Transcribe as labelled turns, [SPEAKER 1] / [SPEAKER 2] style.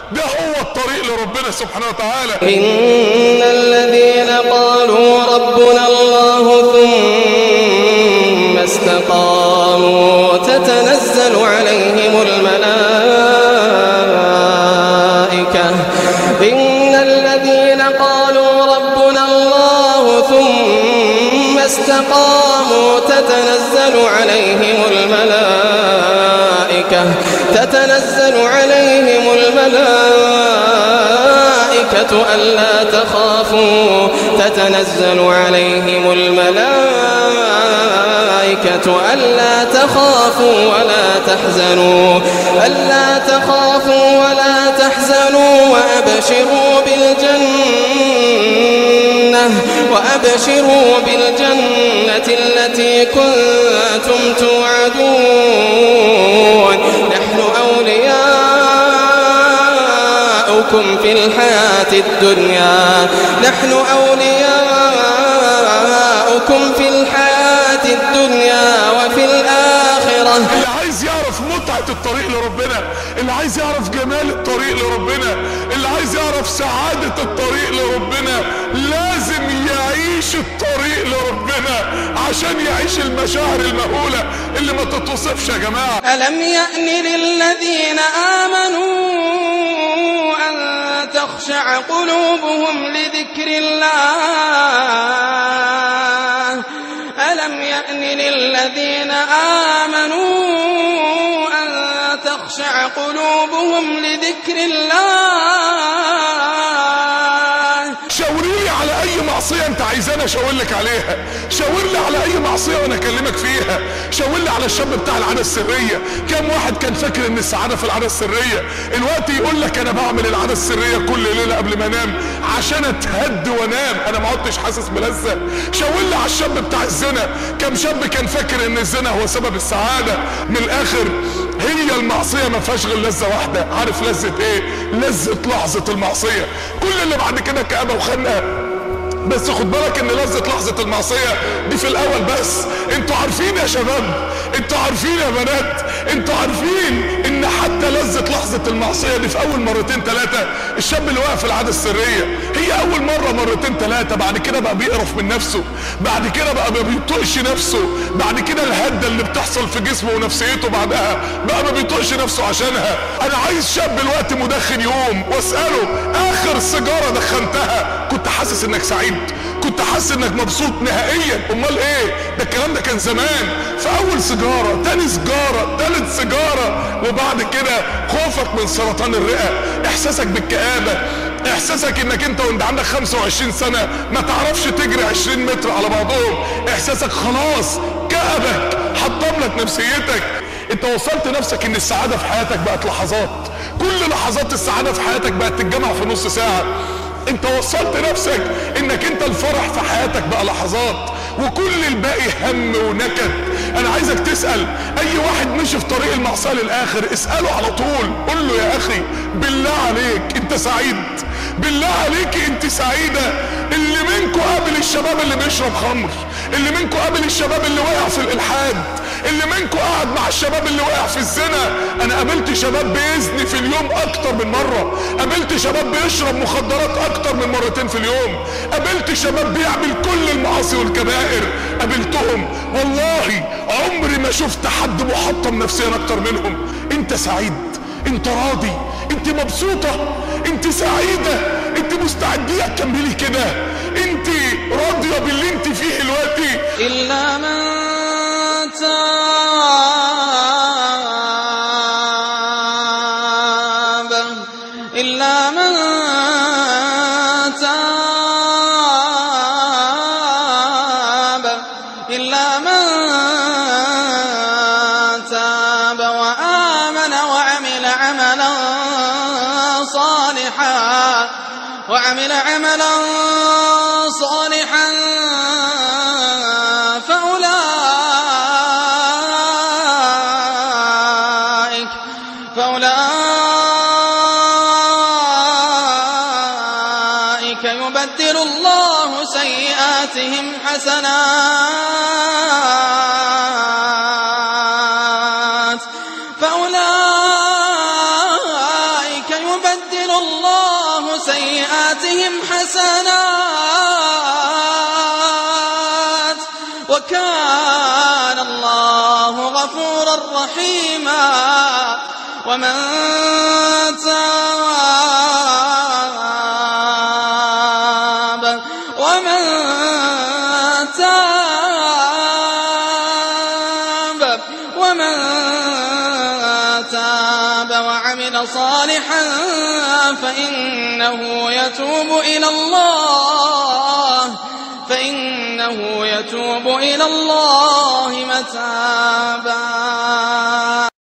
[SPEAKER 1] ده هو الطريق لربنا سبحانه وتعالى
[SPEAKER 2] إن الذين قالوا ربنا الله ثم استقاموا تتنزل عليهم الملائكة إن الذين قالوا ربنا الله ثم استقاموا تتنزل عليهم الملائكة تتنزل عليهم الملائكة ألا تخافوا تتنزل عليهم الملائكة ألا تخافوا ولا تحزنوا ألا تخافوا ولا تحزنوا وأبشروا بالجنة وأبشروا بالجنة التي كنتم توعدون نحن أولياؤكم في الحياة الدنيا نحن أولياؤكم في الحياة الدنيا وفي الآخرة
[SPEAKER 1] اللي عايز يعرف متعة الطريق لربنا اللي عايز يعرف جمال الطريق لربنا اللي عايز يعرف سعادة الطريق لربنا لازم يعيش الطريق لربنا عشان يعيش المشاعر المهولة اللي ما تتوصفش يا جماعة
[SPEAKER 2] ألم يأن للذين آمنوا أن تخشع قلوبهم لذكر الله ألم يأن للذين آمنوا أن تخشع قلوبهم لذكر الله
[SPEAKER 1] شاوري لي على اي معصية انت عايزانا اشاور لك عليها شاور لي على اي معصية وانا اكلمك فيها شاور لي على الشاب بتاع العادة السرية كم واحد كان فاكر ان السعادة في العادة السرية الوقت يقول لك انا بعمل العادة السرية كل ليلة قبل ما انام عشان اتهد وانام انا ما عدتش حاسس بلذة شاور لي على الشاب بتاع الزنا كم شاب كان فاكر ان الزنا هو سبب السعادة من الاخر هي المعصية ما فيهاش غير لذة واحدة عارف لذة ايه لذة لحظة المعصية كل اللي بعد كده كآبة وخنقة بس خد بالك ان لذة لحظة المعصية دي في الاول بس انتوا عارفين يا شباب انتوا عارفين يا بنات انتوا عارفين ان حتى لذة لحظة المعصية دي في اول مرتين ثلاثة الشاب اللي واقف في العادة السرية هي اول مرة مرتين ثلاثة بعد كده بقى بيقرف من نفسه بعد كده بقى ما بيطقش نفسه بعد كده الهدة اللي بتحصل في جسمه ونفسيته بعدها بقى ما بيطقش نفسه عشانها انا عايز شاب الوقت مدخن يوم واسأله اخر سيجارة دخنتها كنت حاسس انك سعيد كنت حاسس انك مبسوط نهائيا امال ايه ده الكلام ده كان زمان في اول سيجاره تاني سيجاره تالت سيجاره وبعد كده خوفك من سرطان الرئه احساسك بالكآبه احساسك انك انت وانت عندك 25 سنه ما تعرفش تجري 20 متر على بعضهم احساسك خلاص كأبك حطم لك نفسيتك انت وصلت نفسك ان السعاده في حياتك بقت لحظات كل لحظات السعاده في حياتك بقت تتجمع في نص ساعه انت وصلت نفسك انك انت الفرح في حياتك بقى لحظات وكل الباقي هم ونكد انا عايزك تسأل اي واحد مشي في طريق المعصية للاخر اسأله على طول قول له يا اخي بالله عليك انت سعيد بالله عليك انت سعيدة اللي منكم قابل الشباب اللي بيشرب خمر اللي منكم قابل الشباب اللي وقع في الالحاد اللي منكم قاعد مع الشباب اللي وقع في الزنا انا قابلت شباب بيزني في اليوم اكتر من مرة قابلت شباب بيشرب مخدرات اكتر من مرتين في اليوم قابلت شباب بيعمل كل المعاصي والكبائر قابلتهم والله عمري ما شفت حد محطم نفسيا اكتر منهم انت سعيد انت راضي انت مبسوطة انت سعيدة انت مستعدية تكملي كده انت راضية باللي انت فيه دلوقتي
[SPEAKER 2] إلا من تاب إلا من تاب إلا من تاب وآمن وعمل عملا صالحا وعمل عملا صالحا فأولئك فأولئك يبدل الله سيئاتهم حسنات فأولئك يبدل الله سيئاتهم حسنات وكان الله غفورا رحيما ومن تاب ومن تاب ومن تاب وعمل صالحا فإنه يتوب إلى الله فإنه يتوب إلى الله متابا